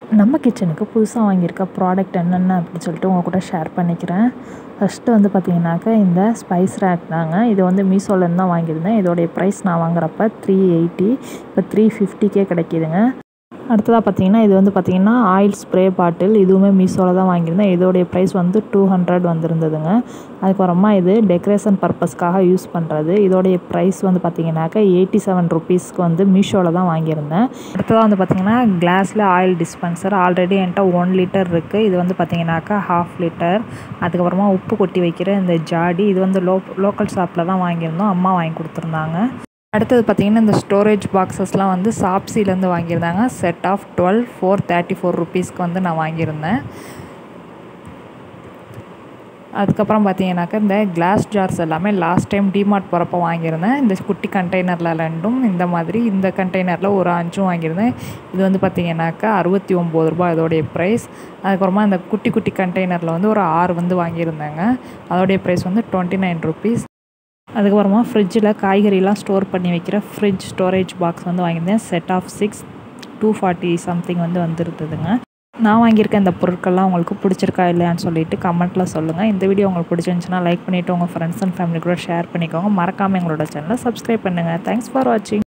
நம்ம கிச்சனுக்கு புதுசாக வாங்கியிருக்க ப்ராடக்ட் என்னென்ன அப்படின்னு சொல்லிட்டு உங்கள் கூட ஷேர் பண்ணிக்கிறேன் ஃபஸ்ட்டு வந்து பார்த்தீங்கன்னாக்கா இந்த ஸ்பைஸ் ரேக் தாங்க இது வந்து மீஷோலேருந்து தான் வாங்கியிருந்தேன் இதோடைய ப்ரைஸ் நான் வாங்குறப்ப த்ரீ எயிட்டி இப்போ த்ரீ ஃபிஃப்டிக்கே கிடைக்கிதுங்க அடுத்ததாக பார்த்தீங்கன்னா இது வந்து பார்த்தீங்கன்னா ஆயில் ஸ்ப்ரே பாட்டில் இதுவுமே மீஷோவில் தான் வாங்கியிருந்தேன் இதோடைய ப்ரைஸ் வந்து டூ ஹண்ட்ரட் வந்திருந்ததுங்க அதுக்கப்புறமா இது டெக்கரேஷன் பர்பஸ்க்காக யூஸ் பண்ணுறது இதோடைய ப்ரைஸ் வந்து பார்த்தீங்கன்னாக்கா எயிட்டி செவன் ருபீஸ்க்கு வந்து மீஷோவில் தான் வாங்கியிருந்தேன் அடுத்ததாக வந்து பார்த்தீங்கன்னா கிளாஸில் ஆயில் டிஸ்பென்சர் ஆல்ரெடி என்கிட்ட ஒன் லிட்டர் இருக்குது இது வந்து பார்த்தீங்கன்னாக்கா ஹாஃப் லிட்டர் அதுக்கப்புறமா உப்பு கொட்டி வைக்கிற இந்த ஜாடி இது வந்து லோ லோக்கல் ஷாப்பில் தான் வாங்கியிருந்தோம் அம்மா வாங்கி கொடுத்துருந்தாங்க அடுத்தது பார்த்திங்கன்னா இந்த ஸ்டோரேஜ் பாக்ஸஸ்லாம் வந்து சாப்சிலேருந்து வாங்கியிருந்தாங்க set of twelve four thirty four ருபீஸ்க்கு வந்து நான் வாங்கியிருந்தேன் அதுக்கப்புறம் பார்த்தீங்கன்னாக்கா இந்த கிளாஸ் ஜார்ஸ் எல்லாமே லாஸ்ட் டைம் டிமார்ட் போகிறப்ப வாங்கியிருந்தேன் இந்த குட்டி கண்டெய்னரில் ரெண்டும் இந்த மாதிரி இந்த கண்டெய்னரில் ஒரு அஞ்சும் வாங்கியிருந்தேன் இது வந்து பார்த்திங்கனாக்கா அறுபத்தி ஒம்பது ரூபாய் இதோடைய ப்ரைஸ் அதுக்கப்புறமா இந்த குட்டி குட்டி கண்டெய்னரில் வந்து ஒரு ஆறு வந்து வாங்கியிருந்தேங்க அதோடைய ப்ரைஸ் வந்து டுவெண்ட்டி நைன் ருபீஸ் அதுக்கப்புறமா ஃப்ரிட்ஜில் காய்கறிலாம் ஸ்டோர் பண்ணி வைக்கிற ஃப்ரிட்ஜ் ஸ்டோரேஜ் பாக்ஸ் வந்து வாங்கியிருந்தேன் set of six two forty something வந்து வந்துருந்ததுங்க நான் வாங்கியிருக்க இந்த பொருட்கள்லாம் உங்களுக்கு பிடிச்சிருக்கா இல்லையான்னு சொல்லிட்டு கமெண்ட்டில் சொல்லுங்கள் இந்த வீடியோ உங்களுக்கு பிடிச்சிருந்துச்சுன்னா லைக் பண்ணிவிட்டு உங்கள் ஃப்ரெண்ட்ஸ் அண்ட் ஃபேமிலி கூட ஷேர் பண்ணிக்கோங்க மறக்காமல் எங்களோட சேனலை சப்ஸ்கிரைப் பண்ணுங்கள் தேங்க்ஸ் ஃபார் வாட்சிங்